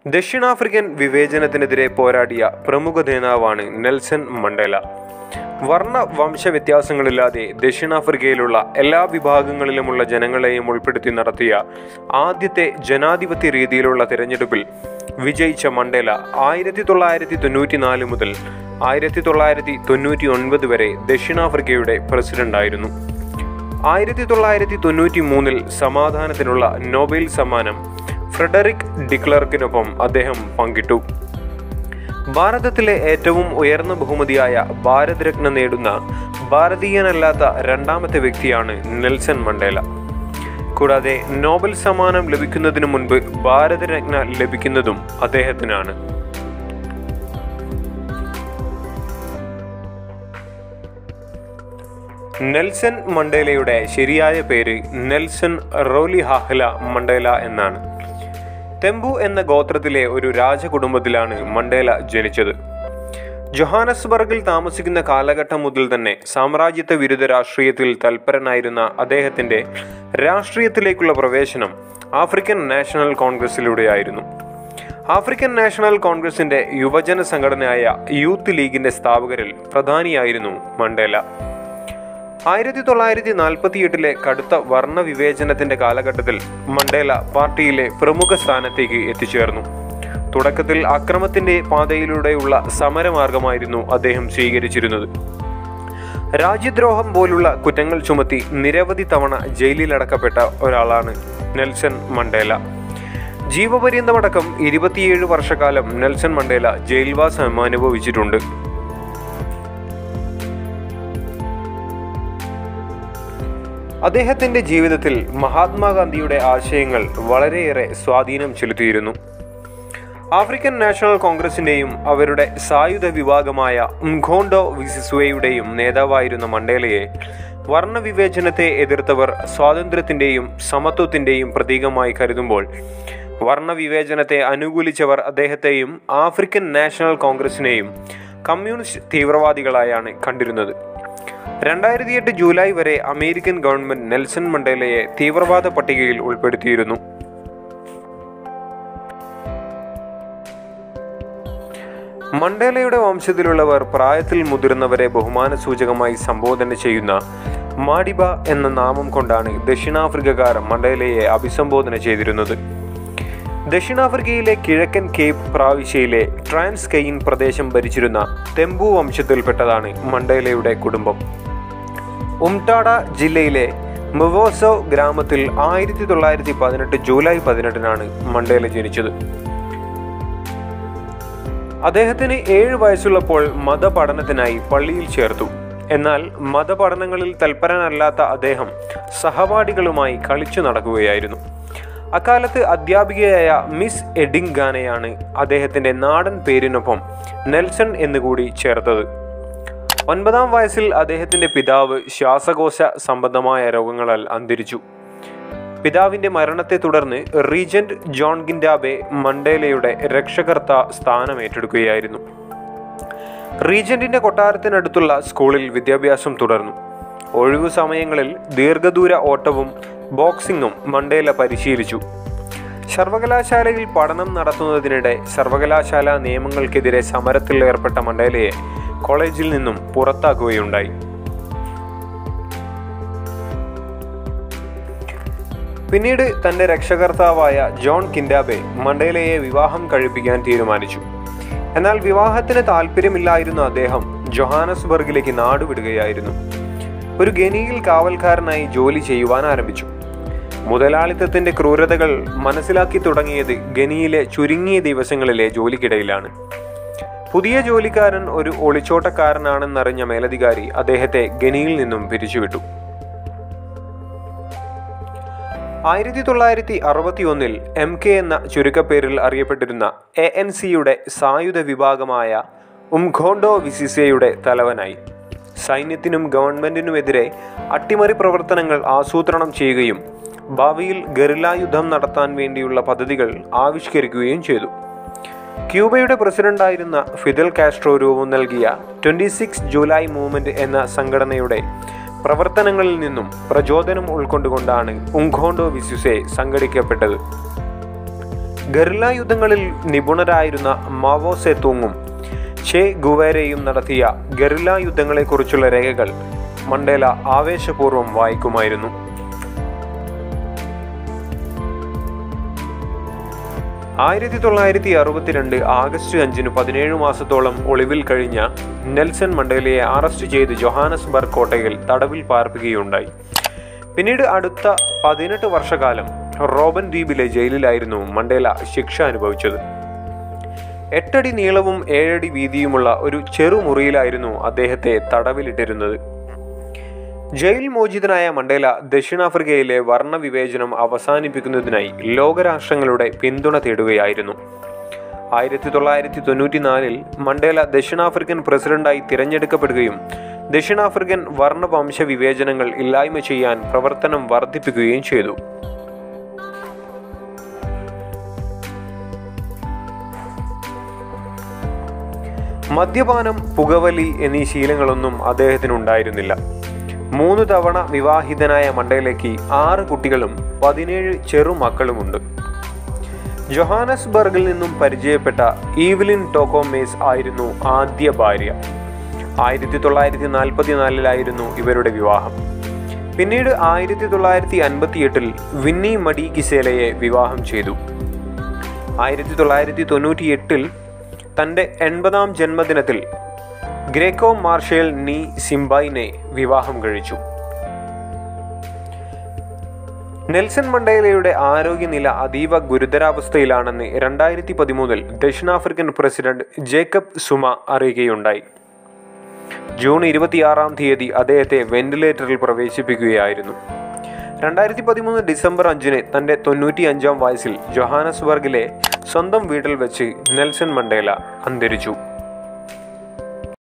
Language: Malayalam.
ദക്ഷിണാഫ്രിക്കൻ വിവേചനത്തിനെതിരെ പോരാടിയ പ്രമുഖ നേതാവാണ് നെൽസൺ മണ്ടേല വർണ്ണ വംശ വ്യത്യാസങ്ങളില്ലാതെ ദക്ഷിണാഫ്രിക്കയിലുള്ള എല്ലാ വിഭാഗങ്ങളിലുമുള്ള ജനങ്ങളെയും ഉൾപ്പെടുത്തി നടത്തിയ ആദ്യത്തെ ജനാധിപത്യ രീതിയിലുള്ള തിരഞ്ഞെടുപ്പിൽ വിജയിച്ച മണ്ടേല ആയിരത്തി തൊള്ളായിരത്തി തൊണ്ണൂറ്റി നാല് മുതൽ ആയിരത്തി തൊള്ളായിരത്തി തൊണ്ണൂറ്റി ഒൻപത് വരെ ദക്ഷിണാഫ്രിക്കയുടെ പ്രസിഡന്റായിരുന്നു ആയിരത്തി തൊള്ളായിരത്തി തൊണ്ണൂറ്റി മൂന്നിൽ സമാധാനത്തിനുള്ള നോബൽ സമ്മാനം ഫ്രെഡറിക് ഡിക്ലർക്കിനൊപ്പം അദ്ദേഹം പങ്കിട്ടു ഭാരതത്തിലെ ഏറ്റവും ഉയർന്ന ബഹുമതിയായ ഭാരത് രത്ന നേടുന്ന ഭാരതീയനല്ലാത്ത രണ്ടാമത്തെ വ്യക്തിയാണ് നെൽസൺ മണ്ടേല കൂടാതെ നോബൽ സമ്മാനം ലഭിക്കുന്നതിനു മുൻപ് ഭാരതരത്ന ലഭിക്കുന്നതും അദ്ദേഹത്തിനാണ് നെൽസൺ മണ്ടേലയുടെ ശരിയായ പേര് നെൽസൺ റോലിഹാഹ്ല മണ്ടേല എന്നാണ് തെമ്പു എന്ന ഗോത്രത്തിലെ ഒരു രാജകുടുംബത്തിലാണ് മണ്ടേല ജനിച്ചത് ജൊഹാനസ്ബർഗിൽ താമസിക്കുന്ന കാലഘട്ടം മുതൽ തന്നെ സാമ്രാജ്യത്വ വിരുദ്ധ രാഷ്ട്രീയത്തിൽ തൽപരനായിരുന്ന അദ്ദേഹത്തിന്റെ രാഷ്ട്രീയത്തിലേക്കുള്ള പ്രവേശനം ആഫ്രിക്കൻ നാഷണൽ കോൺഗ്രസിലൂടെയായിരുന്നു ആഫ്രിക്കൻ നാഷണൽ കോൺഗ്രസിന്റെ യുവജന സംഘടനയായ യൂത്ത് ലീഗിന്റെ സ്ഥാപകരിൽ പ്രധാനിയായിരുന്നു മണ്ടേല ആയിരത്തി തൊള്ളായിരത്തി നാൽപ്പത്തി എട്ടിലെ കടുത്ത വർണ്ണ വിവേചനത്തിന്റെ കാലഘട്ടത്തിൽ മണ്ടേല പാർട്ടിയിലെ പ്രമുഖ സ്ഥാനത്തേക്ക് എത്തിച്ചേർന്നു തുടക്കത്തിൽ അക്രമത്തിന്റെ പാതയിലൂടെയുള്ള സമരമാർഗമായിരുന്നു അദ്ദേഹം സ്വീകരിച്ചിരുന്നത് രാജ്യദ്രോഹം പോലുള്ള കുറ്റങ്ങൾ ചുമത്തി നിരവധി തവണ ജയിലിലടക്കപ്പെട്ട ഒരാളാണ് നെൽസൺ മണ്ടേല ജീവപര്യന്തമടക്കം ഇരുപത്തിയേഴ് വർഷക്കാലം നെൽസൺ മണ്ടേല ജയിൽവാസം അനുഭവിച്ചിട്ടുണ്ട് അദ്ദേഹത്തിന്റെ ജീവിതത്തിൽ മഹാത്മാഗാന്ധിയുടെ ആശയങ്ങൾ വളരെയേറെ സ്വാധീനം ചെലുത്തിയിരുന്നു ആഫ്രിക്കൻ നാഷണൽ കോൺഗ്രസിന്റെയും അവരുടെ സായുധ വിഭാഗമായ ഉംഖോണ്ടോ വിസിസുവയുടെയും നേതാവായിരുന്ന മണ്ടേലയെ വർണ്ണവിവേചനത്തെ എതിർത്തവർ സ്വാതന്ത്ര്യത്തിന്റെയും സമത്വത്തിന്റെയും പ്രതീകമായി കരുതുമ്പോൾ വർണ്ണവിവേചനത്തെ അനുകൂലിച്ചവർ അദ്ദേഹത്തെയും ആഫ്രിക്കൻ നാഷണൽ കോൺഗ്രസിനെയും കമ്മ്യൂണിസ്റ്റ് തീവ്രവാദികളായാണ് കണ്ടിരുന്നത് രണ്ടായിരത്തി എട്ട് ജൂലൈ വരെ അമേരിക്കൻ ഗവൺമെന്റ് നെൽസൺ മണ്ടേലയെ തീവ്രവാദ പട്ടികയിൽ ഉൾപ്പെടുത്തിയിരുന്നു മണ്ടേലയുടെ വംശത്തിലുള്ളവർ പ്രായത്തിൽ മുതിർന്നവരെ ബഹുമാന സൂചകമായി സംബോധന ചെയ്യുന്ന മാഡിബ എന്ന നാമം കൊണ്ടാണ് ദക്ഷിണാഫ്രിക്കക്കാർ മണ്ടേലയെ അഭിസംബോധന ചെയ്തിരുന്നത് ദക്ഷിണാഫ്രിക്കയിലെ കിഴക്കൻ കേപ്പ് പ്രാവിശ്യയിലെ ട്രാൻസ്കെയിൻ പ്രദേശം ഭരിച്ചിരുന്ന തെമ്പു വംശത്തിൽപ്പെട്ടതാണ് മണ്ടേലയുടെ കുടുംബം ഉംടാഡ ജില്ലയിലെ മുവോസോ ഗ്രാമത്തിൽ ആയിരത്തി തൊള്ളായിരത്തി പതിനെട്ട് ജൂലൈ പതിനെട്ടിനാണ് മണ്ടേല ജനിച്ചത് അദ്ദേഹത്തിന് ഏഴ് വയസ്സുള്ളപ്പോൾ മതപഠനത്തിനായി പള്ളിയിൽ ചേർത്തു എന്നാൽ മതപഠനങ്ങളിൽ തൽപരനല്ലാത്ത അദ്ദേഹം സഹപാഠികളുമായി കളിച്ചു നടക്കുകയായിരുന്നു അക്കാലത്ത് അധ്യാപികയായ മിസ് എഡിംഗാനെയാണ് അദ്ദേഹത്തിന്റെ നാടൻ പേരിനൊപ്പം നെൽസൺ എന്നുകൂടി ചേർത്തത് ഒൻപതാം വയസ്സിൽ അദ്ദേഹത്തിന്റെ പിതാവ് ശ്വാസകോശ സംബന്ധമായ രോഗങ്ങളാൽ അന്തരിച്ചു പിതാവിന്റെ മരണത്തെ തുടർന്ന് റീജന്റ് ജോൺ ഗിൻഡാബെ മണ്ടേലയുടെ രക്ഷകർത്ത സ്ഥാനം ഏറ്റെടുക്കുകയായിരുന്നു റീജന്റിന്റെ കൊട്ടാരത്തിനടുത്തുള്ള സ്കൂളിൽ വിദ്യാഭ്യാസം തുടർന്നു ഒഴിവു സമയങ്ങളിൽ ദീർഘദൂര ഓട്ടവും ബോക്സിംഗും മണ്ടേല പരിശീലിച്ചു സർവകലാശാലയിൽ പഠനം നടത്തുന്നതിനിടെ സർവകലാശാല നിയമങ്ങൾക്കെതിരെ സമരത്തിൽ ഏർപ്പെട്ട മണ്ടേലയെ കോളേജിൽ നിന്നും പുറത്താക്കുകയുണ്ടായി പിന്നീട് തന്റെ രക്ഷകർത്താവായ ജോൺ കിൻഡാബെ മണ്ടേലയെ വിവാഹം കഴിപ്പിക്കാൻ തീരുമാനിച്ചു എന്നാൽ വിവാഹത്തിന് താല്പര്യമില്ലായിരുന്ന അദ്ദേഹം ജൊഹാനസ്ബർഗിലേക്ക് നാടുവിടുകയായിരുന്നു ഒരു ഖനിയിൽ കാവൽക്കാരനായി ജോലി ചെയ്യുവാൻ ആരംഭിച്ചു മുതലാളിത്തത്തിന്റെ ക്രൂരതകൾ മനസ്സിലാക്കി തുടങ്ങിയത് ഖനിയിലെ ചുരുങ്ങിയ ദിവസങ്ങളിലെ ജോലിക്കിടയിലാണ് പുതിയ ജോലിക്കാരൻ ഒരു ഒളിച്ചോട്ടക്കാരനാണെന്നറിഞ്ഞ മേലധികാരി അദ്ദേഹത്തെ ഖനിയിൽ നിന്നും പിരിച്ചുവിട്ടു ആയിരത്തി തൊള്ളായിരത്തി അറുപത്തി ഒന്നിൽ എം കെ എന്ന ചുരുക്കപ്പേരിൽ അറിയപ്പെട്ടിരുന്ന എ എൻ സിയുടെ സായുധ വിഭാഗമായ ഉംഖോണ്ടോ വിസിസയുടെ തലവനായി സൈന്യത്തിനും ഗവൺമെന്റിനുമെതിരെ അട്ടിമറി പ്രവർത്തനങ്ങൾ ആസൂത്രണം ചെയ്യുകയും ഭാവിയിൽ ഗറില്ല യുദ്ധം നടത്താൻ വേണ്ടിയുള്ള പദ്ധതികൾ ആവിഷ്കരിക്കുകയും ചെയ്തു ക്യൂബയുടെ പ്രസിഡന്റായിരുന്ന ഫിദൽ കാസ്ട്രോ രൂപം നൽകിയ ട്വന്റി സിക്സ് ജൂലൈ മൂവ്മെന്റ് എന്ന സംഘടനയുടെ പ്രവർത്തനങ്ങളിൽ നിന്നും പ്രചോദനം ഉൾക്കൊണ്ടുകൊണ്ടാണ് ഉങ്കോണ്ടോ വിസ്യുസെ സംഘടിക്കപ്പെട്ടത് ഗറില്ല യുദ്ധങ്ങളിൽ നിപുണരായിരുന്ന മാവോ സെതൂങ്ങും ഷെ ഗുവേരയും നടത്തിയ ഗറില്ല യുദ്ധങ്ങളെക്കുറിച്ചുള്ള രേഖകൾ മണ്ടേല ആവേശപൂർവ്വം വായിക്കുമായിരുന്നു ആയിരത്തി തൊള്ളായിരത്തി അറുപത്തിരണ്ട് ആഗസ്റ്റ് അഞ്ചിന് പതിനേഴ് മാസത്തോളം ഒളിവിൽ കഴിഞ്ഞ നെൽസൺ മണ്ടേലയെ അറസ്റ്റ് ചെയ്ത് ജൊഹാനസ്ബർഗ് കോട്ടയിൽ തടവിൽ പാർപ്പിക്കുകയുണ്ടായി പിന്നീട് അടുത്ത പതിനെട്ട് വർഷക്കാലം റോബൻ ദ്വീപിലെ ജയിലിലായിരുന്നു മണ്ടേല ശിക്ഷ അനുഭവിച്ചത് എട്ടടി നീളവും ഏഴടി വീതിയുമുള്ള ഒരു ചെറുമുറിയിലായിരുന്നു അദ്ദേഹത്തെ തടവിലിട്ടിരുന്നത് ജയിൽ മോചിതനായ മണ്ടേല ദക്ഷിണാഫ്രിക്കയിലെ വർണ്ണവിവേചനം അവസാനിപ്പിക്കുന്നതിനായി ലോകരാഷ്ട്രങ്ങളുടെ പിന്തുണ തേടുകയായിരുന്നു ആയിരത്തി തൊള്ളായിരത്തി തൊണ്ണൂറ്റിനാലിൽ മണ്ടേല ദക്ഷിണാഫ്രിക്കൻ പ്രസിഡന്റായി തിരഞ്ഞെടുക്കപ്പെടുകയും ദക്ഷിണാഫ്രിക്കൻ വർണ്ണവംശ വിവേചനങ്ങൾ ഇല്ലായ്മ ചെയ്യാൻ പ്രവർത്തനം വർദ്ധിപ്പിക്കുകയും ചെയ്തു മദ്യപാനം പുകവലി എന്നീ ശീലങ്ങളൊന്നും അദ്ദേഹത്തിനുണ്ടായിരുന്നില്ല മൂന്ന് തവണ വിവാഹിതനായ മണ്ടയിലേക്ക് ആറ് കുട്ടികളും പതിനേഴ് ചെറുമക്കളുമുണ്ട് ജൊഹാനസ്ബർഗിൽ നിന്നും പരിചയപ്പെട്ട ഈവലിൻ ടോക്കോമേസ് ആയിരുന്നു ആദ്യ ഭാര്യ ആയിരത്തി തൊള്ളായിരത്തി നാൽപ്പത്തിനാലിലായിരുന്നു ഇവരുടെ വിവാഹം പിന്നീട് ആയിരത്തി തൊള്ളായിരത്തി അൻപത്തി എട്ടിൽ വിന്നി മടി കിസേലയെ വിവാഹം ചെയ്തു ആയിരത്തി തൊള്ളായിരത്തി തൊണ്ണൂറ്റി എട്ടിൽ തൻ്റെ എൺപതാം ജന്മദിനത്തിൽ ഗ്രേക്കോ മാർഷൽ നീ സിംബായിനെ വിവാഹം കഴിച്ചു നെൽസൺ മണ്ടേലയുടെ ആരോഗ്യനില അതീവ ഗുരുതരാവസ്ഥയിലാണെന്ന് രണ്ടായിരത്തി പതിമൂന്നിൽ ദക്ഷിണാഫ്രിക്കൻ പ്രസിഡന്റ് ജേക്കബ് സുമ അറിയുകയുണ്ടായി ജൂൺ ഇരുപത്തിയാറാം തീയതി അദ്ദേഹത്തെ വെന്റിലേറ്ററിൽ പ്രവേശിപ്പിക്കുകയായിരുന്നു രണ്ടായിരത്തി പതിമൂന്ന് ഡിസംബർ അഞ്ചിന് തൻ്റെ തൊണ്ണൂറ്റി അഞ്ചാം വയസ്സിൽ ജൊഹാനസ്ബർഗിലെ സ്വന്തം വീട്ടിൽ വെച്ച് നെൽസൺ മണ്ടേല അന്തരിച്ചു